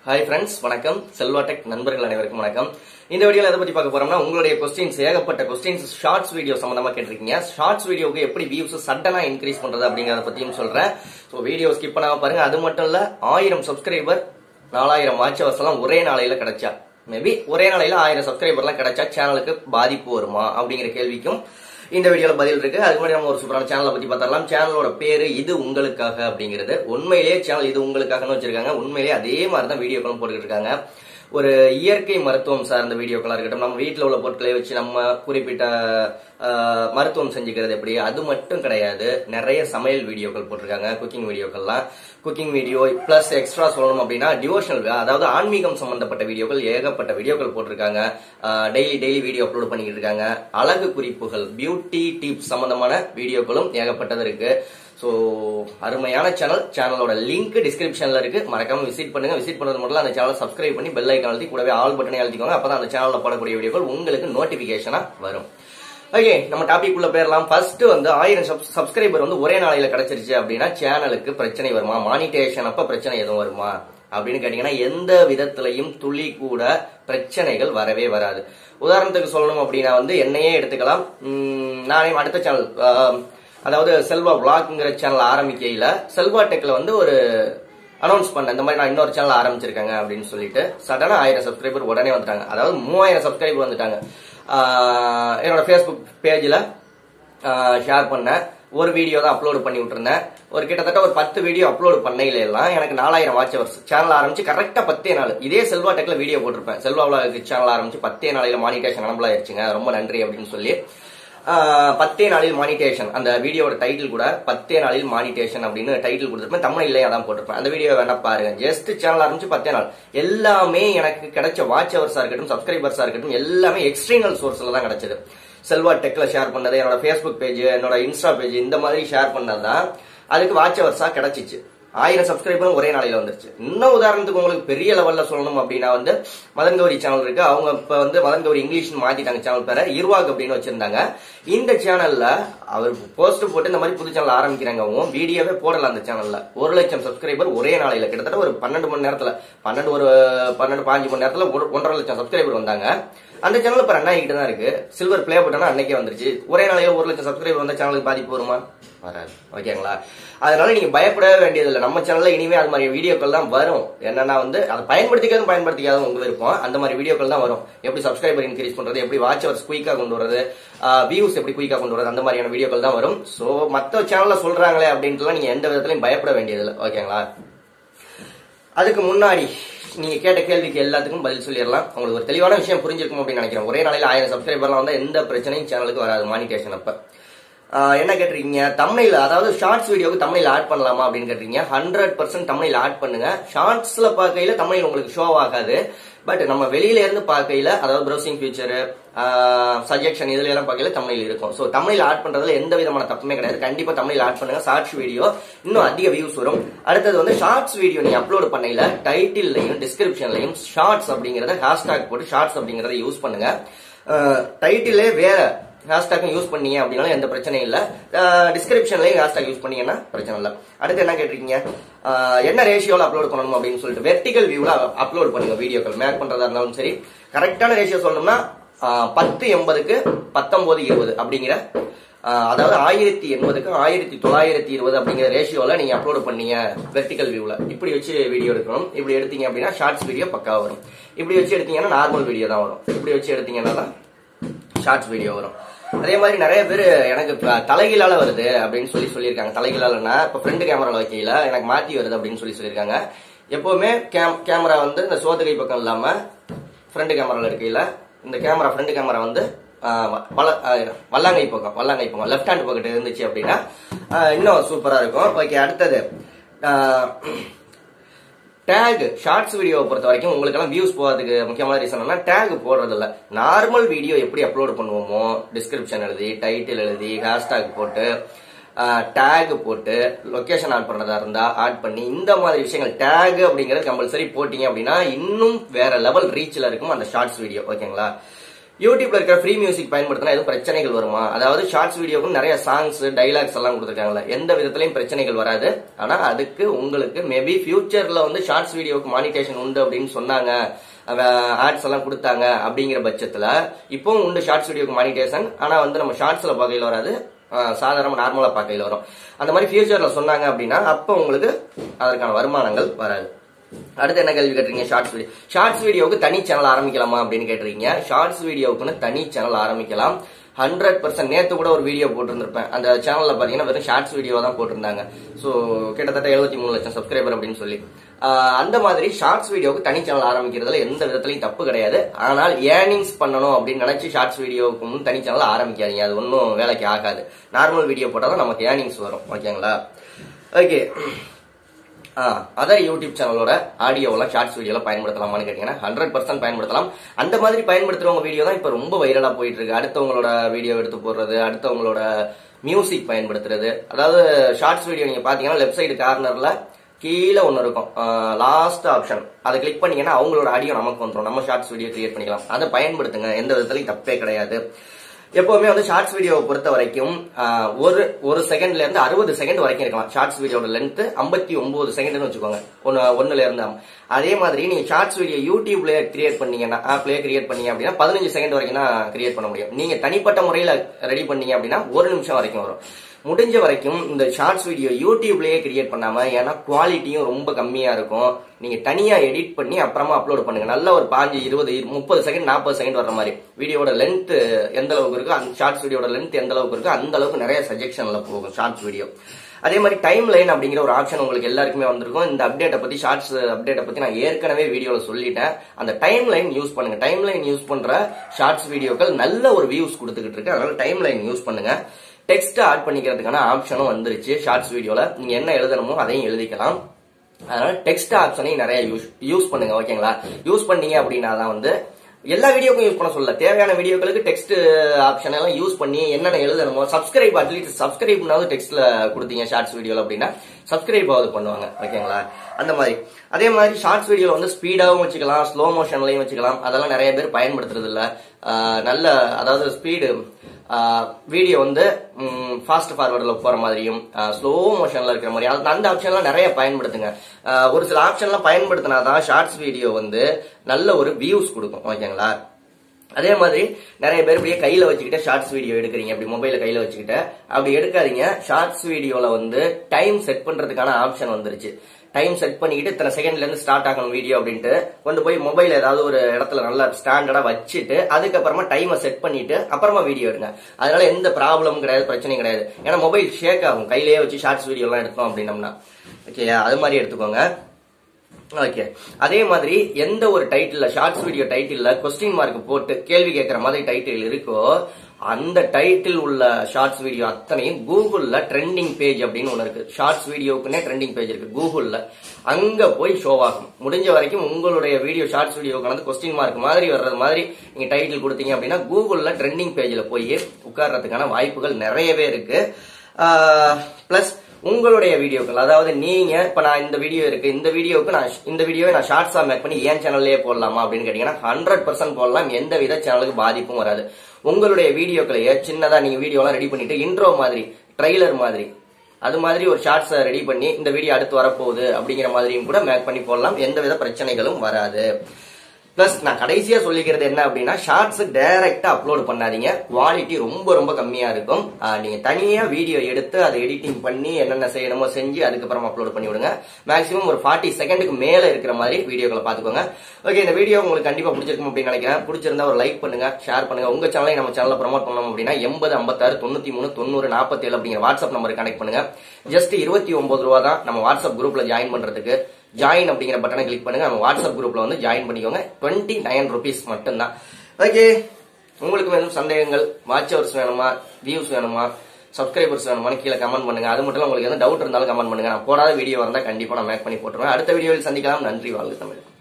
hi friends வணக்கம் செல்வாடெக் நண்பர்கள் அனைவருக்கும் வணக்கம் இந்த வீடியோல எதை பத்தி பார்க்க போறோம்னா உங்களுடைய கொஸ்டின்ஸ் ஏகப்பட்ட கொஸ்டின்ஸ் ஷார்ட்ஸ் வீடியோ சம்பந்தமா கேட்டிருக்கீங்க ஷார்ட்ஸ் வீடியோக்கு எப்படி வியூஸ் சட்டனா இன்க்ரீஸ் பண்றது அப்படிங்கறத பத்தியும் சொல்றேன் ஸோ வீடியோ ஸ்கிப் பண்ணாம பாருங்க அது மட்டும் இல்ல ஆயிரம் சப்ஸ்கிரைபர் நாலாயிரம் வாட்ச் ஹவர்ஸ் எல்லாம் ஒரே நாளையில கிடைச்சா மேபி ஒரே நாளையில ஆயிரம் சப்ஸ்கிரைபர்லாம் கிடைச்சா சேனலுக்கு பாதிப்பு வருமா அப்படிங்கிற கேள்விக்கும் இந்த வீடியோல பதில் இருக்கு அதுக்கு முன்னாடி நம்ம ஒரு சூப்பரான சேனலை பத்தி பார்த்தரலாம் சேனலோட பேரு இது உங்களுக்காக அப்படிங்கிறது உண்மையிலேயே சேனல் இது உங்களுக்காகன்னு வச்சிருக்காங்க உண்மையிலேயே அதே மாதிரி தான் வீடியோக்களும் போட்டுக்கிட்டு இருக்காங்க ஒரு இயற்கை மருத்துவம் சார்ந்த வீடியோக்களா இருக்கட்டும் நம்ம வீட்டில் உள்ள பொருட்களை வச்சு நம்ம குறிப்பிட்ட ஆஹ், மருத்துவம் செஞ்சுக்கிறது எப்படி அது மட்டும் கிடையாது நிறைய சமையல் வீடியோக்கள் போட்டிருக்காங்க குக்கிங் வீடியோக்கள்லாம் குக்கிங் வீடியோ பிளஸ் எக்ஸ்ட்ரா சொல்லணும் அப்படின்னா டிவோஷனல் அதாவது ஆன்மீகம் சம்பந்தப்பட்ட வீடியோக்கள் ஏகப்பட்ட வீடியோக்கள் போட்டிருக்காங்க டெய்லி டெய்லி வீடியோ அப்லோட் பண்ணிக்கிட்டு இருக்காங்க அழகு குறிப்புகள் பியூட்டி டிப்ஸ் சம்பந்தமான வீடியோக்களும் ஏகப்பட்டது இருக்கு ஸோ அருமையான சேனல் சேனலோட லிங்க் டிஸ்கிரிப்ஷன்ல இருக்கு மறக்காம விசிட் பண்ணுங்க விசிட் பண்ணது மட்டும் இல்ல அந்த சேனலை சப்ஸ்கிரைப் பண்ணி பெல் ஐக்கான் அழுத்தி கூடவே ஆல் பட்டனை அழுத்திக்கோங்க அப்பதான் அந்த சேனல்ல போடக்கூடிய வீடியோக்கள் உங்களுக்கு நோட்டிபிகேஷனா வரும் ஓகே நம்ம டாபிக் உள்ள போயிடலாம் ஃபர்ஸ்ட் வந்து ஆயிரம் சப்ஸ்கிரைபர் வந்து ஒரே நாளையில கிடைச்சிருச்சு அப்படின்னா சேனலுக்கு பிரச்சனை வருமா மானிட்டேஷன் அப்ப பிரச்சனை எதுவும் வருமா அப்படின்னு கேட்டீங்கன்னா எந்த விதத்திலையும் துளி கூட பிரச்சனைகள் வரவே வராது உதாரணத்துக்கு சொல்லணும் அப்படின்னா வந்து என்னையே எடுத்துக்கலாம் உம், நானே அடுத்த சேனல் அதாவது செல்வா விளாக்ங்கிற சேனல் ஆரம்பிக்கையில செல்வா டெக்ல வந்து ஒரு அனௌன்ஸ் பண்ண இந்த மாதிரி நான் இன்னொரு சேனல் ஆரம்பிச்சிருக்கேங்க அப்படின்னு சொல்லிட்டு சடனா ஆயிரம் சப்ஸ்கிரைபர் உடனே வந்துட்டாங்க அதாவது மூவாயிரம் சப்ஸ்கிரைபர் வந்துட்டாங்க ஆஹ் என்னோட ஃபேஸ்புக் பேஜ்ல ஷேர் பண்ணேன் ஒரு வீடியோ தான் அப்லோட் பண்ணி விட்டுருந்தேன் ஒரு கிட்டத்தட்ட ஒரு பத்து வீடியோ அப்லோட் பண்ணையில எல்லாம் எனக்கு நாலாயிரம் வாட்ச் ஹவர்ஸ் சேனல் ஆரம்பிச்சு கரெக்டா பத்தே நாள் இதே செல்வா டெக்ல வீடியோ போட்டிருப்பேன் செல்வா சேனல் ஆரம்பிச்சு பத்தே நாளையில மானிட்டேஷன் அனபிள் ஆயிருச்சுங்க ரொம்ப நன்றி அப்படின்னு சொல்லி ஆஹ் பத்தே நாளில் மானிட்டேஷன் அந்த வீடியோட டைட்டில் கூட பத்தே நாளில் மானிட்டேஷன் அப்படின்னு டைட்டில் கொடுத்துருப்பேன் தமிழ்லயே அதான் போட்டிருப்பேன் அந்த வீடியோ வேணா பாருங்க ஜஸ்ட் சேனல் ஆரம்பிச்சு பத்தே நாள் எல்லாமே எனக்கு கிடைச்ச வாட்ச் ஹவர்ஸா இருக்கட்டும் சப்ஸ்கிரைபர்ஸா இருக்கட்டும் எல்லாமே எக்ஸ்டர்னல் சோர்ஸ்ல தான் கிடைச்சது செல்வா டெக்ல ஷேர் பண்ணது என்னோட ஃபேஸ்புக் பேஜ் என்னோட இன்ஸ்டா பேஜ் இந்த மாதிரி ஷேர் பண்ணதுதான் அதுக்கு வாட்ச் ஹவர்ஸா கிடைச்சிச்சு ஆயிரம் சப்ஸ்கிரைபரும் ஒரே நாளையில வந்துருச்சு இன்னும் உதாரணத்துக்கு உங்களுக்கு பெரிய லெவல்ல சொல்லணும் அப்படின்னா வந்து மதன் கௌரி சேனல் இருக்கு அவங்க இப்ப வந்து மதன் கௌரி இங்கிலீஷ் மாத்திட்டாங்க சேனல் பேரை இருவாக் அப்படின்னு வச்சிருந்தாங்க இந்த சேனல்ல அவர் போஸ்ட் போட்டு இந்த மாதிரி புது சேனல் ஆரம்பிக்கிறாங்க அவங்க வீடியோவே போடல அந்த சேனல்ல ஒரு லட்சம் சப்ஸ்கிரைபர் ஒரே நாளையில கிட்டத்தட்ட ஒரு பன்னெண்டு மணி நேரத்துல பன்னெண்டு ஒரு பன்னெண்டு பாஞ்சு மணி நேரத்துல ஒரு- ஒன்றரை லட்சம் சப்ஸ்கிரைபர் வந்தாங்க அந்த சேனல் இப்ப ரன் ஆகிட்டு தான் இருக்கு சில்வர் பிளே பட்டனா அன்னைக்கே வந்துருச்சு ஒரே நாளையில ஒரு லட்சம் சப்ஸ்கிரைபர் வந்த சேனலுக்கு பாதிப்பு வருமா வராது ஓகேங்களா அதனால நீங்க பயப்படவே வேண்டியதில்லை நம்ம சேனல்ல இனிமே அது மாதிரி வீடியோக்கள் தான் வரும் என்னன்னா வந்து அதை பயன்படுத்திக்காதும் பயன்படுத்திக்காதும் உங்க விருப்பம் அந்த மாதிரி வீடியோக்கள் தான் வரும் எப்படி சப்ஸ்கிரைபர் இன்க்ரீஸ் பண்றது எப்படி வாட்ச் ஹவர்ஸ் குயிக்கா கொண்டு வரது வியூஸ் எப்படி குயிக்கா கொண்டு வரது அந்த மாதிரியான வீடியோக்கள் தான் வரும் சோ மத்த சேனல்ல சொல்றாங்களே அப்படின்ட்டுலாம் நீங்க எந்த விதத்திலையும் பயப்பட வேண்டியதில்லை ஓகேங்களா அதுக்கு முன்னாடி நீங்க கேட்ட கேள்விக்கு எல்லாத்துக்கும் பதில் சொல்லிடலாம் உங்களுக்கு ஒரு தெளிவான விஷயம் புரிஞ்சிருக்கும் அப்படின்னு நினைக்கிறேன் ஒரே நாளையில ஆயிரம் சப்ஸ்கிரைபர்லாம் வந்தா எந்த பிரச்சனையும் சேனலுக்கு வராது மானிட்டேஷன் அப்ப ஆஹ் என்ன கேட்டிருக்கீங்க தமிழ்ல அதாவது ஷார்ட்ஸ் வீடியோக்கு தமிழ்ல ஆட் பண்ணலாமா அப்படின்னு கேட்டிருக்கீங்க ஹண்ட்ரட் பர்சன்ட் தமிழ்ல ஆட் பண்ணுங்க ஷார்ட்ஸ்ல பார்க்கையில தமிழ் உங்களுக்கு ஷோ ஆகாது பட் நம்ம வெளியில இருந்து பார்க்கையில அதாவது ப்ரௌசிங் ஃபீச்சர் சஜெக்ஷன் இதுல எல்லாம் பார்க்கையில தமிழ் இருக்கும் ஸோ தமிழ்ல ஆட் பண்றதுல எந்த விதமான தப்புமே கிடையாது கண்டிப்பா தமிழ்ல ஆட் பண்ணுங்க ஷார்ட்ஸ் வீடியோ இன்னும் அதிக வியூஸ் வரும் அடுத்தது வந்து ஷார்ட்ஸ் வீடியோ நீங்க அப்லோட் பண்ணையில டைட்டில்லையும் டிஸ்கிரிப்ஷன்லையும் ஷார்ட்ஸ் அப்படிங்கறத ஹேஷ்டாக் போட்டு ஷார்ட்ஸ் அப்படிங்கறத யூஸ் பண்ணுங்க டைட்டிலே வேற ஹேஷ்டாக்கும் யூஸ் பண்ணீங்க அப்படின்னாலும் எந்த பிரச்சனையும் இல்ல டிஸ்கிரிப்ஷன்லயும் ஹேஷ்டாக் யூஸ் பண்ணீங்கன்னா பிரச்சனை இல்ல அடுத்து என்ன கேட்டிருக்கீங்க அஹ், என்ன ரேஷியோல அப்லோட் பண்ணணும் அப்படின்னு சொல்லிட்டு வெர்டிகல் வியூல அப்லோட் பண்ணுங்க வீடியோக்கள் மேக் பண்றதா இருந்தாலும் சரி கரெக்டான ரேஷியோ சொல்லணும்னா அஹ், பத்து எண்பதுக்கு பத்தொன்பது இருபது அப்படிங்கிற அஹ், அதாவது ஆயிரத்தி எண்பதுக்கு ஆயிரத்தி தொள்ளாயிரத்தி இருபது அப்படிங்கிற ரேஷியோல நீங்க அப்லோட் பண்ணீங்க வெர்டிகல் வியூல இப்படி வச்சு வீடியோ எடுக்கணும் இப்படி எடுத்தீங்க அப்படின்னா ஷார்ட்ஸ் வீடியோ பக்கா வரும் இப்படி வச்சு எடுத்தீங்கன்னா நார்மல் வீடியோ தான் வரும் இப்படி வச்சு எடுத்தீங்கன்னா தான் ஷார்ட்ஸ் வீடியோ வரும் அதே மாதிரி நிறைய பேர் எனக்கு இப்ப தலைகீழால வருது அப்படின்னு சொல்லி சொல்லியிருக்காங்க தலைகீழாலன்னா இப்போ ஃப்ரண்ட் கேமரால வைக்கையில எனக்கு மாத்தி வருது அப்படின்னு சொல்லி சொல்லியிருக்காங்க எப்பவுமே கேம் கேமரா வந்து இந்த சோத்துகை பக்கம் இல்லாம ஃப்ரண்ட் கேமரால இருக்கையில இந்த கேமரா ஃப்ரண்ட் கேமரா வந்து ஆஹ், வல- ஆஹ், வல்லாங்கை பக்கம் வல்லாங்கை பக்கம் லெஃப்ட் ஹேண்ட் பக்கெட் இருந்துச்சு அப்படின்னா ஆஹ், இன்னும் சூப்பரா இருக்கும் ஓகே அடுத்தது ஆஹ், டேக் ஷார்ட்ஸ் வீடியோவை பொறுத்த வரைக்கும் உங்களுக்கெல்லாம் வியூஸ் போகிறதுக்கு முக்கியமான ரீசன் என்ன டேக் போடுறது இல்ல நார்மல் வீடியோ எப்படி அப்லோட் பண்ணுவோமோ டிஸ்கிரிப்ஷன் எழுதி டைட்டில் எழுதி ஹேஷ்டாக் போட்டு டேக் போட்டு லொகேஷன் ஆட் பண்றதா இருந்தா ஆட் பண்ணி இந்த மாதிரி விஷயங்கள் டேக் அப்படிங்கிறது கம்பல்சரி போட்டீங்க அப்படின்னா இன்னும் வேற லெவல் ரீச்ல இருக்கும் அந்த ஷார்ட்ஸ் வீடியோ ஓகேங்களா யூடியூப்ல இருக்கிற ஃப்ரீ மியூசிக் பயன்படுத்தினா எதுவும் பிரச்சனைகள் வருமா அதாவது ஷார்ட்ஸ் வீடியோக்கு நிறைய சாங்ஸ் டைலாக்ஸ் எல்லாம் கொடுத்துருக்காங்கல்ல எந்த விதத்திலையும் பிரச்சனைகள் வராது ஆனா அதுக்கு உங்களுக்கு மேபி ஃபியூச்சர்ல வந்து ஷார்ட்ஸ் வீடியோக்கு மானிட்டேஷன் உண்டு அப்படின்னு சொன்னாங்க ஆட்ஸ் எல்லாம் கொடுத்தாங்க அப்படிங்கிற பட்சத்துல இப்பவும் உண்டு ஷார்ட்ஸ் வீடியோக்கு மானிட்டேஷன் ஆனா வந்து நம்ம ஷார்ட்ஸ்ல பார்க்கையில வராது ஆஹ் சாதாரண நார்மலா பார்க்கையில வரும் அந்த மாதிரி ஃபியூச்சர்ல சொன்னாங்க அப்படின்னா அப்போ உங்களுக்கு அதற்கான வருமானங்கள் வராது அடுத்து என்ன கேள்வி கேட்டிருக்கீங்க ஷார்ட்ஸ் வீடியோ ஷார்ட்ஸ் வீடியோவுக்கு தனி சேனல் ஆரம்பிக்கலாமா அப்படின்னு கேட்டிருக்கீங்க ஷார்ட்ஸ் வீடியோவுக்குன்னு தனி சேனல் ஆரம்பிக்கலாம் ஹண்ட்ரட் பர்சன்ட் நேத்து கூட ஒரு வீடியோ போட்டிருந்திருப்பேன் அந்த சேனல்ல பாத்தீங்கன்னா வெறும் ஷார்ட்ஸ் வீடியோ தான் போட்டிருந்தாங்க ஸோ கிட்டத்தட்ட எழுபத்தி மூணு லட்சம் சப்ஸ்கிரைபர் அப்படின்னு சொல்லி ஆஹ் அந்த மாதிரி ஷார்ட்ஸ் வீடியோவுக்கு தனி சேனல் ஆரம்பிக்கிறதுல எந்த விதத்திலையும் தப்பு கிடையாது ஆனால் ஏர்னிங்ஸ் பண்ணணும் அப்படின்னு நினைச்சு ஷார்ட்ஸ் வீடியோவுக்கு முன் தனி சேனல் ஆரம்பிக்காதீங்க அது ஒன்றும் வேலைக்கு ஆகாது நார்மல் வீடியோ போட்டால் நமக்கு ஏர்னிங்ஸ் வரும் ஓகேங்களா ஓகே அதர் யூடியூப் சேனலோட ஆடியோவெல்லாம் ஷார்ட்ஸ் வீடியோல பயன்படுத்தலாமான்னு கேட்டீங்கன்னா ஹண்ட்ரட் பர்சன்ட் பயன்படுத்தலாம் அந்த மாதிரி பயன்படுத்துறவங்க வீடியோ தான் இப்போ ரொம்ப வைரலா போயிட்டு இருக்கு அடுத்தவங்களோட வீடியோ எடுத்து போடுறது அடுத்தவங்களோட மியூசிக் பயன்படுத்துறது அதாவது ஷார்ட்ஸ் வீடியோ நீங்க பாத்தீங்கன்னா லெஃப்ட் சைடு கார்னர்ல கீழே ஒன்று இருக்கும் லாஸ்ட் ஆப்ஷன் அதை கிளிக் பண்ணீங்கன்னா அவங்களோட ஆடியோ நமக்கு வந்துடும் நம்ம ஷார்ட்ஸ் வீடியோ கிரியேட் பண்ணிக்கலாம் அதை பயன்படுத்துங்க எந்த விதத்துலையும் தப்பே கிடையாது எப்பவுமே வந்து ஷார்ட்ஸ் வீடியோவை பொறுத்த வரைக்கும் ஆஹ், ஒரு ஒரு செகண்ட்ல இருந்து அறுபது செகண்ட் வரைக்கும் இருக்கலாம் ஷார்ட்ஸ் வீடியோட லென்த் ஐம்பத்தி ஒன்பது செகண்ட்னு வச்சுக்கோங்க ஒன்னு ஒண்ணுல இருந்து அதே மாதிரி நீங்க ஷார்ட்ஸ் வீடியோ யூடியூப்ல கிரியேட் பண்ணீங்கன்னா ஆப்லயே கிரியேட் பண்ணீங்க அப்படின்னா பதினஞ்சு செகண்ட் வரைக்கும் தான் கிரியேட் பண்ண முடியும் நீங்க தனிப்பட்ட முறையில ரெடி பண்ணீங்க அப்படின்னா ஒரு நிமிஷம் வரைக்கும் வரும் முடிஞ்ச வரைக்கும் இந்த ஷார்ட்ஸ் வீடியோ யூடியூப்லயே கிரியேட் பண்ணாம ஏன்னா குவாலிட்டியும் ரொம்ப கம்மியா இருக்கும் நீங்க தனியா எடிட் பண்ணி அப்புறமா அப்லோட் பண்ணுங்க நல்ல ஒரு பாஞ்சு இருபது முப்பது செகண்ட் நாற்பது செகண்ட் வர்ற மாதிரி வீடியோட லென்த் எந்த அளவுக்கு இருக்கோ அந்த ஷார்ட்ஸ் வீடியோட லென்த் எந்த அளவுக்கு இருக்கோ அந்த அளவுக்கு நிறைய சஜெக்ஷன்ல போகும் ஷார்ட்ஸ் வீடியோ அதே மாதிரி டைம் லைன் அப்படிங்கிற ஒரு ஆப்ஷன் உங்களுக்கு எல்லாருக்குமே வந்திருக்கும் இந்த அப்டேட்டை பத்தி ஷார்ட்ஸ் அப்டேட்டை பத்தி நான் ஏற்கனவே வீடியோல சொல்லிட்டேன் அந்த டைம் லைன் யூஸ் பண்ணுங்க டைம் லைன் யூஸ் பண்ற ஷார்ட்ஸ் வீடியோக்கள் நல்ல ஒரு வியூஸ் கொடுத்துக்கிட்டு இருக்கு அதனால டைம் லைன் யூஸ் பண்ணுங்க டெக்ஸ்ட் ஆட் பண்ணிக்கிறதுக்கான ஆப்ஷனும் வந்துருச்சு ஷார்ட்ஸ் வீடியோல நீங்க என்ன எழுதணுமோ அதையும் எழுதிக்கலாம் அதனால டெக்ஸ்ட் ஆப்ஷனையும் நிறைய யூஸ் யூஸ் பண்ணுங்க ஓகேங்களா யூஸ் பண்ணீங்க அப்படின்னா தான் வந்து எல்லா வீடியோக்கும் யூஸ் பண்ண சொல்லல தேவையான வீடியோக்களுக்கு டெக்ஸ்ட் ஆப்ஷன் எல்லாம் யூஸ் பண்ணி என்னென்ன எழுதணுமோ சப்ஸ்கிரைப் அட்லீஸ்ட் சப்ஸ்கிரைப்னாவது டெக்ஸ்ட்ல கொடுத்தீங்க ஷார்ட்ஸ் வீடியோல அப்படின்னா சப்ஸ்கிரைப் ஆகுது பண்ணுவாங்க ஓகேங்களா அந்த மாதிரி அதே மாதிரி ஷார்ட்ஸ் வீடியோ வந்து ஸ்பீடாகவும் வச்சுக்கலாம் ஸ்லோ மோஷன்லையும் வச்சுக்கலாம் அதெல்லாம் நிறைய பேர் பயன்படுத்துறது இல்ல ஆஹ் நல்ல அதாவது ஸ்பீடு வீடியோ வந்து ஃபாஸ்ட் ஃபார்வர்டில் போற மாதிரியும் ஸ்லோ மோஷன்ல இருக்கிற மாதிரி அது- அந்த ஆப்ஷன்லாம் நிறைய பயன்படுத்துங்க ஆஹ் ஒரு சில ஆப்ஷன்லாம் பயன்படுத்தினாதான் ஷார்ட்ஸ் வீடியோ வந்து நல்ல ஒரு வியூஸ் கொடுக்கும் ஓகேங்களா அதே மாதிரி நிறைய பேர் இப்படியே கையில வச்சுக்கிட்டு ஷார்ட்ஸ் வீடியோ எடுக்கிறீங்க அப்படி மொபைல கையில வச்சுக்கிட்டு அப்படி எடுக்காதீங்க ஷார்ட்ஸ் வீடியோல வந்து டைம் செட் பண்றதுக்கான ஆப்ஷன் வந்துருச்சு டைம் செட் பண்ணிக்கிட்டு இத்தனை செகண்ட்ல இருந்து ஸ்டார்ட் ஆகணும் வீடியோ அப்படின்ட்டு கொண்டு போய் மொபைல் ஏதாவது ஒரு இடத்துல நல்லா ஸ்டாண்டர்டா வச்சுட்டு அதுக்கப்புறமா டைமை செட் பண்ணிட்டு அப்புறமா வீடியோ எடுங்க அதனால எந்த ப்ராப்ளமும் கிடையாது பிரச்சனையும் கிடையாது ஏன்னா மொபைல் ஷேக் ஆகும் கையிலேயே வச்சு ஷார்ட்ஸ் வீடியோ எல்லாம் எடுத்தோம் அப்படின்னம்னா ஓகேயா அது மாதிரி எடுத்துக்கோங்க ஓகே அதே மாதிரி எந்த ஒரு டைட்டில் ஷார்ட்ஸ் வீடியோ டைட்டில்ல கொஸ்டின் மார்க் போட்டு கேள்வி கேட்கற மாதிரி டைட்டில் இருக்கோ அந்த டைட்டில் உள்ள ஷார்ட்ஸ் வீடியோ அத்தனையும் கூகுள்ல ட்ரெண்டிங் பேஜ் அப்படின்னு ஒன்று இருக்கு ஷார்ட்ஸ் வீடியோக்குன்னே ட்ரெண்டிங் பேஜ் இருக்கு கூகுள்ல அங்க போய் ஷோ ஆகும் முடிஞ்ச வரைக்கும் உங்களுடைய வீடியோ ஷார்ட்ஸ் வீடியோ கலந்து கொஸ்டின் மார்க் மாதிரி வர்றது மாதிரி நீங்க டைட்டில் கொடுத்தீங்க அப்படின்னா கூகுள்ல ட்ரெண்டிங் பேஜ்ல போய் உட்கார்றதுக்கான வாய்ப்புகள் நிறையவே இருக்கு பிளஸ் உங்களுடைய வீடியோக்கள் அதாவது நீங்க இப்ப நான் இந்த வீடியோ இருக்கு இந்த வீடியோக்கு நான் இந்த வீடியோவை நான் ஷார்ட்ஸா மேக் பண்ணி ஏன் சேனல்லே போடலாமா அப்படின்னு கேட்டீங்கன்னா ஹண்ட்ரட் பர்சன்ட் போடலாம் எந்த வித சேனலுக்கு பாதிப்பும் வராது உங்களுடைய வீடியோக்களையே சின்னதா நீங்க வீடியோலாம் ரெடி பண்ணிட்டு இன்ட்ரோ மாதிரி ட்ரெய்லர் மாதிரி அது மாதிரி ஒரு ஷார்ட்ஸ் ரெடி பண்ணி இந்த வீடியோ அடுத்து வரப்போகுது அப்படிங்கிற மாதிரியும் கூட மேக் பண்ணி போடலாம் எந்த வித பிரச்சனைகளும் வராது பிளஸ் நான் கடைசியா சொல்லிக்கிறது என்ன அப்படின்னா ஷார்ட்ஸ் டைரக்டா அப்லோட் பண்ணாதீங்க குவாலிட்டி ரொம்ப ரொம்ப கம்மியா இருக்கும் ஆஹ் நீங்க தனியா வீடியோ எடுத்து அதை எடிட்டிங் பண்ணி என்னென்ன செய்யணுமோ செஞ்சு அதுக்கப்புறம் அப்லோட் பண்ணி விடுங்க மேக்ஸிமம் ஒரு ஃபார்ட்டி செகண்டுக்கு மேல இருக்கிற மாதிரி வீடியோக்களை பாத்துக்கோங்க ஓகே இந்த வீடியோ உங்களுக்கு கண்டிப்பா பிடிச்சிருக்கும் அப்படின்னு நினைக்கிறேன் பிடிச்சிருந்தா ஒரு லைக் பண்ணுங்க ஷேர் பண்ணுங்க உங்க சேனலை நம்ம சேனல்ல ப்ரோமோட் பண்ணணும் அப்படின்னா எண்பது ஐம்பத்தாறு தொண்ணூத்தி மூணு தொண்ணூறு நாற்பத்தி ஏழு அப்படிங்கிற வாட்ஸ்அப் நம்பருக்கு கனெக்ட் பண்ணுங்க ஜஸ்ட் இருபத்தி ஒன்பது ரூபா தான் நம்ம வாட்ஸ்அப் குரூப்ல ஜாயின் பண்றதுக்கு ஜாயின் அப்படிங்கிற பட்டனை கிளிக் பண்ணுங்க நம்ம வாட்ஸ்அப் குரூப்ல வந்து ஜாயின் பண்ணிக்கோங்க டுவெண்ட்டி நைன் ருபீஸ் மட்டும்தான் ஓகே உங்களுக்கு வேணும் சந்தேகங்கள் வாட்ச் ஹவர்ஸ் வேணுமா வியூஸ் வேணுமா சப்ஸ்கிரைபர்ஸ் வேணுமான்னு கீழே கமெண்ட் பண்ணுங்க அது மட்டும் இல்ல உங்களுக்கு எந்த டவுட் இருந்தாலும் கமெண்ட் பண்ணுங்க நான் போடாத வீடியோ வந்தா கண்டிப்பா நான் மேக் பண்ணி போட்டுருவேன் அடுத்த வீடியோவில் சந்திக்கலாம் நன்றி வாழ்க தமிழ்